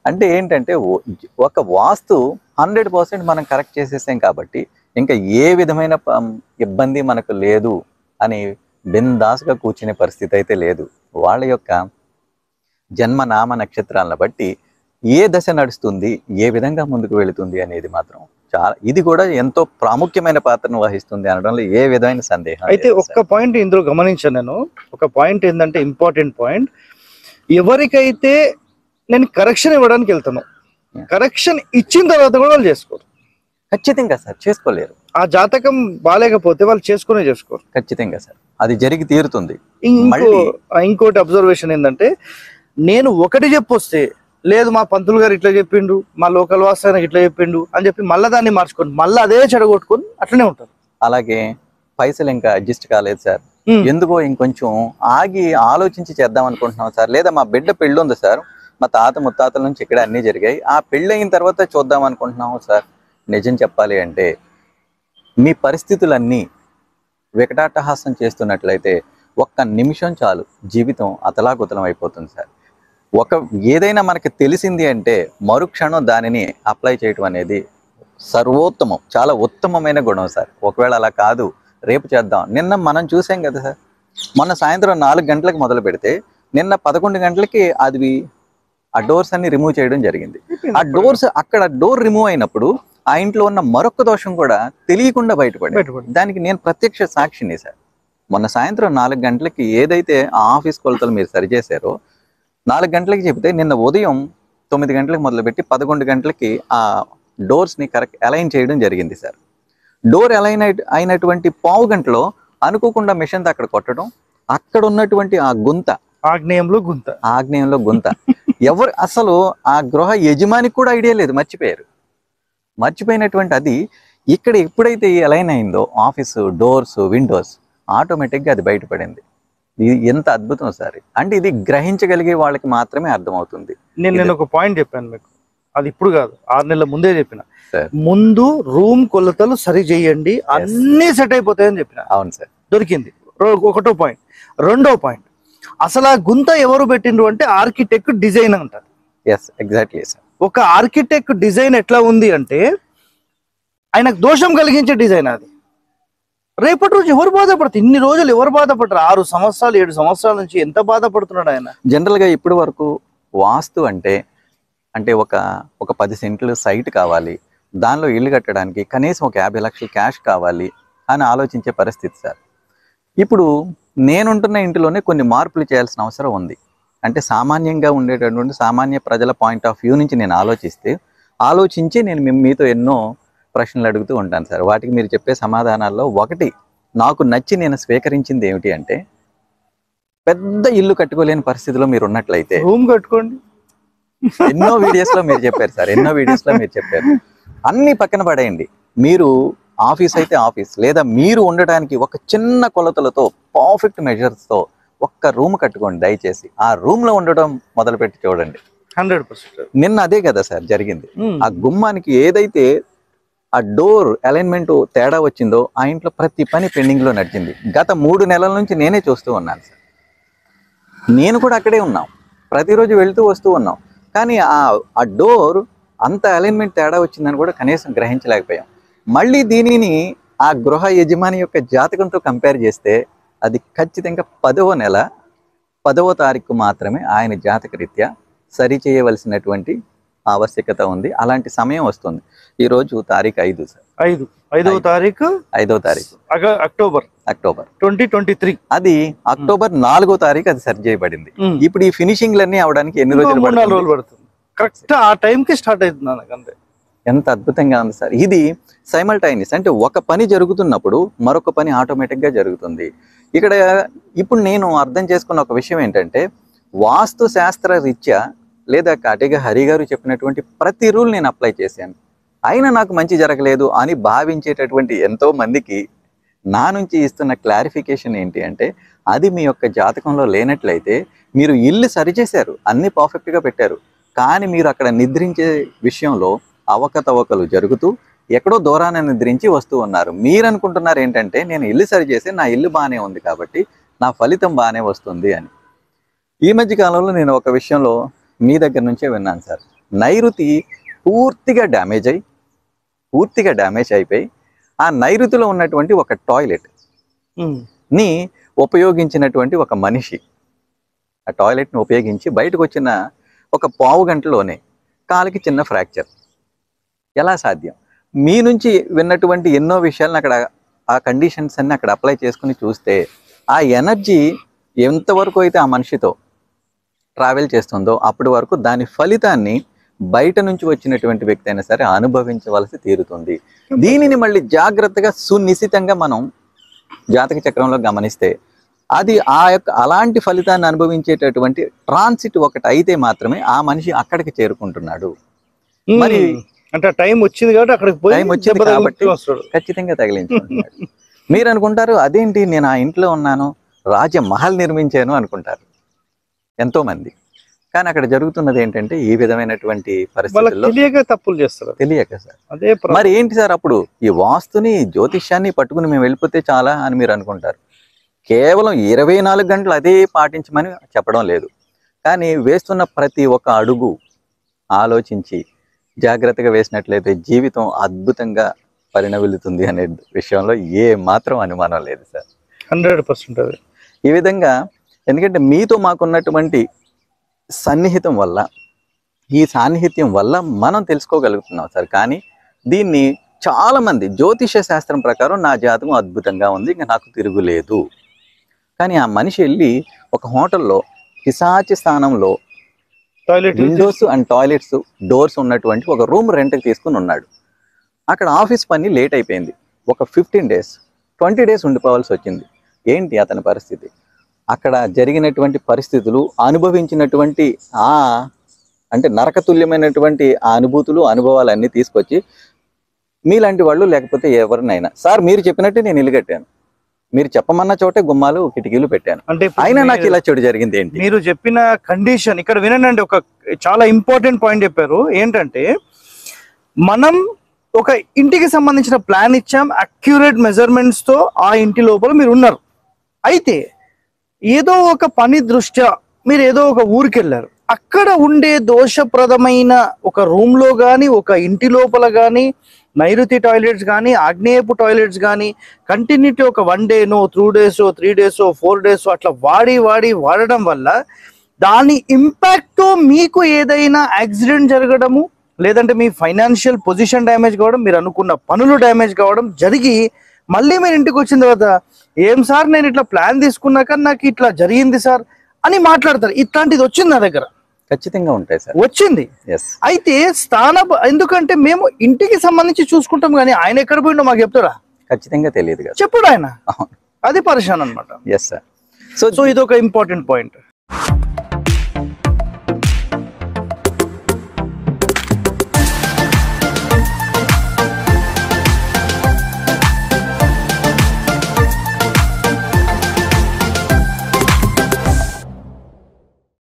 అంటే ఏంటంటే ఓ- ఒక వాస్తు హండ్రెడ్ పర్సెంట్ మనం కరెక్ట్ చేసేసాం కాబట్టి ఇంకా ఏ విధమైన ప- ఇబ్బంది మనకు లేదు అని బిందాస్గా కూర్చునే పరిస్థితి అయితే లేదు వాళ్ళ యొక్క జన్మ నామ నక్షత్రాలను బట్టి ఏ దశ నడుస్తుంది ఏ విధంగా ముందుకు వెళుతుంది అనేది మాత్రం చాలా ఇది కూడా ఎంతో ప్రాముఖ్యమైన పాత్రను వహిస్తుంది అనడంలో ఏ విధమైన సందేహం అయితే లేదు ఒక్క పాయింట్ ఇందులో గమనించాను నేను ఒక పాయింట్ ఏంటంటే ఇంపార్టెంట్ పాయింట్ ఎవరికైతే నేను కరెక్షన్ ఇవ్వడానికి వెళ్తాను Yeah. కరెక్షన్ ఇచ్చిన తర్వాత కూడా వాళ్ళు చేసుకోరు ఖచ్చితంగా సార్ చేసుకోలేరు ఆ జాతకం బాగాలేకపోతే వాళ్ళు చేసుకునే చేసుకోరు ఖచ్చితంగా సార్ అది జరిగి తీరుతుంది ఇంకో మళ్ళీ- ఆ ఇంకోటి అబ్జర్వేషన్ ఏంటంటే నేను ఒకటి చెప్పొస్తే లేదు మా పంతులు గారు ఇట్లా చెప్పిండు మా లోకల్ వాస్తానికి ఇట్లా చెప్పిండు అని చెప్పి మళ్ళీ దాన్ని మార్చుకొని మళ్ళీ అదే చెడగొట్టుకొని అట్లనే ఉంటారు అలాగే పైసలు ఇంకా అడ్జస్ట్ కాలేదు సార్ Hmm. ఎందుకో ఇంకొంచెం ఆగి ఆలోచించి చేద్దాం అనుకుంటున్నాం సార్ లేదా మా బిడ్డ పెళ్ళి ఉంది సార్ మా తాత ముత్తాతల నుంచి ఇక్కడ అన్నీ జరిగాయి ఆ పెళ్ళి అయిన తర్వాత చూద్దాం అనుకుంటున్నాము సార్ నిజం చెప్పాలి అంటే మీ పరిస్థితులన్నీ వికటాటహాసం చేస్తున్నట్లయితే ఒక్క నిమిషం చాలు జీవితం అతలాకుతలం అయిపోతుంది సార్ ఒక ఏదైనా మనకి తెలిసింది అంటే మరుక్షణం దానిని అప్లై చేయటం అనేది సర్వోత్తమం చాలా ఉత్తమమైన గుణం సార్ ఒకవేళ అలా కాదు రేపు చేద్దాం నిన్న మనం చూసాం కదా సార్ మొన్న సాయంత్రం నాలుగు గంటలకు మొదలు పెడితే నిన్న పదకొండు గంటలకి అది ఆ డోర్స్ అన్ని రిమూవ్ చేయడం జరిగింది ఆ డోర్స్ అక్కడ డోర్ రిమూవ్ అయినప్పుడు ఆ ఇంట్లో ఉన్న మరొక దోషం కూడా తెలియకుండా బయటపడింది బయటపడింది. దానికి నేను ప్రత్యక్ష సాక్షిని సార్ మొన్న సాయంత్రం నాలుగు గంటలకి ఏదైతే ఆ ఆఫీస్ కొలతలు మీరు సరిచేశారో నాలుగు గంటలకి చెప్తే నిన్న ఉదయం తొమ్మిది గంటలకు మొదలుపెట్టి పదకొండు గంటలకి ఆ డోర్స్ని కరెక్ట్ అలైన్ చేయడం జరిగింది సార్ డోర్ అలైన్ అయినటువంటి పావు గంటలో అనుకోకుండా మిషన్ అక్కడ కొట్టడం అక్కడ ఉన్నటువంటి ఆ గుంత ఆగ్నేయంలో గుంత ఆగ్నేయంలో గుంత ఎవరు అసలు ఆ గృహ యజమానికి కూడా ఐడియా లేదు మర్చిపోయారు మర్చిపోయినటువంటి అది ఇక్కడ ఎప్పుడైతే ఈ అలైన్ అయిందో ఆఫీస్ డోర్స్ విండోస్ ఆటోమేటిక్గా అది బయటపడింది ఇది ఎంత అద్భుతం సార్ అంటే ఇది గ్రహించగలిగే వాళ్ళకి మాత్రమే అర్థమవుతుంది నేను నేను ఒక పాయింట్ చెప్పాను మీకు అది ఇప్పుడు కాదు ఆరు నెలల ముందే చెప్పిన Sir. ముందు రూమ్ కొలతలు సరి చేయండి అన్ని సెట్ అయిపోతాయని చెప్పిన అవును సార్ దొరికింది రో- ఒకటో పాయింట్ రెండో పాయింట్ అసలు ఆ గుంత ఎవరు పెట్టిండ్రు అంటే ఆర్కిటెక్ట్ డిజైన్ అంటారు ఎస్ ఎగ్జాక్ట్లీ సార్ ఒక ఆర్కిటెక్ట్ డిజైన్ ఎట్లా ఉంది అంటే ఆయనకు దోషం కలిగించే డిజైన్ అది రేపటి రోజు ఎవరు బాధపడతారు ఇన్ని రోజులు ఎవరు బాధపడతారు ఆరు సంవత్సరాలు ఏడు సంవత్సరాల నుంచి ఎంత బాధపడుతున్నాడు ఆయన జనరల్గా ఇప్పటి వరకు వాస్తు అంటే అంటే ఒక ఒక పది సెంట్లు సైట్ కావాలి దానిలో ఇల్లు కట్టడానికి కనీసం ఒక యాభై లక్షల క్యాష్ కావాలి అని ఆలోచించే పరిస్థితి సార్ ఇప్పుడు నేనుంటున్న ఇంటిలోనే కొన్ని మార్పులు చేయాల్సిన అవసరం ఉంది అంటే సామాన్యంగా ఉండేటటువంటి సామాన్య ప్రజల పాయింట్ ఆఫ్ వ్యూ నుంచి నేను ఆలోచిస్తే ఆలోచించి నేను మీ- మీతో ఎన్నో ప్రశ్నలు అడుగుతూ ఉంటాను సార్ వాటికి మీరు చెప్పే సమాధానాల్లో ఒకటి నాకు నచ్చి నేను స్వీకరించింది ఏమిటి అంటే పెద్ద ఇల్లు కట్టుకోలేని పరిస్థితిలో మీరు ఉన్నట్లయితే రూమ్ కట్టుకోండి ఎన్నో వీడియోస్ లో మీరు చెప్పారు సార్ ఎన్నో వీడియోస్ లో మీరు చెప్పారు అన్ని పక్కన పడేయండి మీరు ఆఫీస్ అయితే ఆఫీస్ లేదా మీరు ఉండటానికి ఒక చిన్న కొలతలతో పర్ఫెక్ట్ మెజర్స్ తో ఒక్క రూమ్ కట్టుకోండి దయచేసి ఆ రూమ్ లో ఉండడం మొదలుపెట్టి చూడండి హండ్రెడ్ పర్సెంట్ నిన్న అదే కదా సార్ జరిగింది ఆ గుమ్మానికి ఏదైతే ఆ డోర్ అలైన్మెంట్ తేడా వచ్చిందో ఆ ఇంట్లో ప్రతి పని పెండింగ్ లో నడిచింది గత మూడు నెలల నుంచి నేనే చూస్తూ ఉన్నాను సార్ నేను కూడా అక్కడే ఉన్నాం ప్రతిరోజు వెళ్తూ వస్తూ ఉన్నాం కానీ ఆ ఆ డోర్ అంత అలైన్మెంట్ తేడా వచ్చిందని కూడా కనీసం గ్రహించలేకపోయాం మళ్ళీ దీనిని ఆ గృహ యజమాని యొక్క జాతకంతో కంపేర్ చేస్తే అది ఖచ్చితంగా పదవ నెల పదవ తారీఖు మాత్రమే ఆయన జాతక రీత్యా సరి చేయవలసినటువంటి ఆవశ్యకత ఉంది అలాంటి సమయం వస్తుంది ఈ రోజు తారీఖు ఐదు సార్ ఐదు ఐదవ ఐదు. తారీఖు ఐదవ తారీఖు అగ- October October twenty twenty three అది అక్టోబర్ నాలుగో తారీఖు అది సరి చేయబడింది ఇప్పుడు ఈ ఫినిషింగ్లన్నీ అవడానికి ఎన్ని రోజులు మూడు నాలుగు పడుతుంది రోజులు పడుతుంది కరెక్ట్ ఆ time కి స్టార్ట్ అవుతుంది నాకు అంతే ఎంత అద్భుతంగా ఉంది సార్ ఇది సైమల్టైనియస్ అంటే ఒక పని జరుగుతున్నప్పుడు మరొక పని ఆటోమేటిక్ గా జరుగుతుంది ఇక్కడ ఇప్పుడు నేను అర్థం చేసుకున్న ఒక విషయం ఏంటంటే వాస్తు శాస్త్ర రీత్యా లేదా కాటిగా హరి గారు చెప్పినటువంటి ప్రతి రూల్ నేను అప్లై చేశాను అయినా నాకు మంచి జరగలేదు అని భావించేటటువంటి ఎంతో మందికి నా నుంచి ఇస్తున్న క్లారిఫికేషన్ ఏంటి అంటే అది మీ యొక్క జాతకంలో లేనట్లయితే మీరు ఇల్లు సరిచేశారు అన్ని పర్ఫెక్ట్గా పెట్టారు కానీ మీరు అక్కడ నిద్రించే విషయంలో అవకతవకలు జరుగుతూ ఎక్కడో దూరాన నిద్రించి వస్తూ ఉన్నారు మీరు అనుకుంటున్నారు ఏంటంటే నేను ఇల్లు సరి చేసి నా ఇల్లు బాగానే ఉంది కాబట్టి నా ఫలితం బాగానే వస్తుంది అని ఈ మధ్య కాలంలో నేను ఒక విషయంలో మీ దగ్గర నుంచే విన్నాను సార్ నైరుతి పూర్తిగా డ్యామేజ్ అయి పూర్తిగా డ్యామేజ్ అయిపోయి ఆ నైరుతిలో ఉన్నటువంటి ఒక టాయిలెట్ ఉమ్. ని ఉపయోగించినటువంటి ఒక మనిషి ఆ టాయిలెట్ని ఉపయోగించి బయటకు వచ్చిన ఒక పావు గంటలోనే కాలికి చిన్న ఫ్రాక్చర్ ఎలా సాధ్యం మీ నుంచి విన్నటువంటి ఎన్నో విషయాలను అక్కడ ఆ కండిషన్స్ అన్ని అక్కడ అప్లై చేసుకుని చూస్తే ఆ ఎనర్జీ ఎంతవరకు అయితే ఆ మనిషితో ట్రావెల్ చేస్తుందో అప్పటి వరకు దాని ఫలితాన్ని బయట నుంచి వచ్చినటువంటి వ్యక్తి అయినా సరే అనుభవించవలసి తీరుతుంది దీనిని మళ్ళీ జాగ్రత్తగా సునిశ్చితంగా మనం జాతక చక్రంలో గమనిస్తే అది ఆ యొక్క అలాంటి ఫలితాన్ని అనుభవించేటటువంటి ట్రాన్సిట్ ఒకటి అయితే మాత్రమే ఆ మనిషి అక్కడికి చేరుకుంటున్నాడు మరి- ఉమ్. అంటే టైం వచ్చింది కాబట్టి అక్కడికి పోయి టైం వచ్చింది దెబ్బ తగిలించుకొని కాబట్టి వస్తాడు ఖచ్చితంగా తగిలించుకుంటున్నాడు మీరు అనుకుంటారు అదేంటి నేను ఆ ఇంట్లో ఉన్నాను రాజమహల్ నిర్మించాను అనుకుంటారు ఎంతో మంది కానీ అక్కడ జరుగుతున్నది ఏంటంటే ఈ విధమైనటువంటి వాళ్ళకి పరిస్థితుల్లో తెలియక తప్పులు చేస్తారు తెలియక సార్ అదే ప్ర- మరి ఏంటి సార్ అప్పుడు ఈ వాస్తుని జ్యోతిష్యాన్ని పట్టుకుని మేము వెళ్ళిపోతే చాలా అని మీరు అనుకుంటారు కేవలం ఇరవై నాలుగు గంటలు అదే పాటించమని చెప్పడం లేదు కానీ వేస్తున్న ప్రతి ఒక్క అడుగు ఆలోచించి జాగ్రత్తగా వేసినట్లయితే జీవితం అద్భుతంగా పరిణమిల్లుతుంది అనే విషయంలో ఏ మాత్రం అనుమానం లేదు సార్ హండ్రెడ్ పర్సెంట్ అది ఈ విధంగా ఎందుకంటే మీతో మాకున్నటువంటి సన్నిహితం వల్ల ఈ సాన్నిహిత్యం వల్ల మనం తెలుసుకోగలుగుతున్నాం సార్ కానీ దీన్ని చాలా మంది జ్యోతిష శాస్త్రం ప్రకారం నా జాతకం అద్భుతంగా ఉంది ఇంకా నాకు తిరుగులేదు కానీ ఆ మనిషి వెళ్ళి ఒక హోటల్లో పిశాచి స్థానంలో toilet windows and toilets doors ఉన్నటువంటి ఒక రూమ్ రెంట్కి తీసుకుని ఉన్నాడు అక్కడ ఆఫీస్ పని లేట్ అయిపోయింది ఒక ఫిఫ్టీన్ డేస్ ట్వంటీ డేస్ ఉండిపోవాల్సి వచ్చింది ఏంటి అతని పరిస్థితి అక్కడ జరిగినటువంటి పరిస్థితులు అనుభవించినటువంటి ఆ అంటే నరకతుల్యమైనటువంటి ఆ అనుభూతులు అనుభవాలు అన్నీ తీసుకొచ్చి మీలాంటి వాళ్ళు లేకపోతే ఎవరినైనా సార్ మీరు చెప్పినట్టే నేను ఇల్లు కట్టాను మీరు చెప్పమన్న చోటే గుమ్మాలు కిటికీలు పెట్టాను అంటే ఇప్పుడు అయినా నాకు మీరు- ఇలా చెడు జరిగింది ఏంటి మీరు చెప్పిన కండిషన్ ఇక్కడ వినండి ఒక చాలా ఇంపార్టెంట్ పాయింట్ చెప్పారు ఏంటంటే మనం ఒక ఇంటికి సంబంధించిన ప్లాన్ ఇచ్చాం అక్యురేట్ మెజర్మెంట్స్ తో ఆ ఇంటి లోపల మీరు ఉన్నారు అయితే ఏదో ఒక పని దృష్ట్యా మీరు ఏదో ఒక ఊరికి వెళ్ళారు అక్కడ ఉండే దోషప్రదమైన ఒక రూమ్ లో కానీ ఒక ఇంటి లోపల కానీ నైరుతి టాయిలెట్స్ కానీ ఆగ్నేయపు టాయిలెట్స్ కానీ కంటిన్యూటీ ఒక వన్ డేనో two days three days four days అట్లా వాడి వాడి వాడడం వల్ల దాని ఇంపాక్ట్ తో మీకు ఏదైనా యాక్సిడెంట్ జరగడము లేదంటే మీ ఫైనాన్షియల్ పొజిషన్ డ్యామేజ్ కావడం మీరు అనుకున్న పనులు డ్యామేజ్ కావడం జరిగి మళ్ళీ మీరు ఇంటికి వచ్చిన తర్వాత ఏం సార్ నేను ఇట్లా ప్లాన్ తీసుకున్నాక నాకు ఇట్లా జరిగింది సార్ అని మాట్లాడతారు ఇట్లాంటిది వచ్చింది నా దగ్గర ఖచ్చితంగా ఉంటాయి సార్ వచ్చింది ఎస్ అయితే స్థాన ఎందుకంటే మేము ఇంటికి సంబంధించి చూసుకుంటాం కానీ ఆయన ఎక్కడ పోయిండో మాకు చెప్తారా ఖచ్చితంగా తెలియదు కదా చెప్పడు ఆయన అవును అది పరిశాన్ అనమాట ఎస్ సార్ సో సో ఇది ఒక ఇంపార్టెంట్ పాయింట్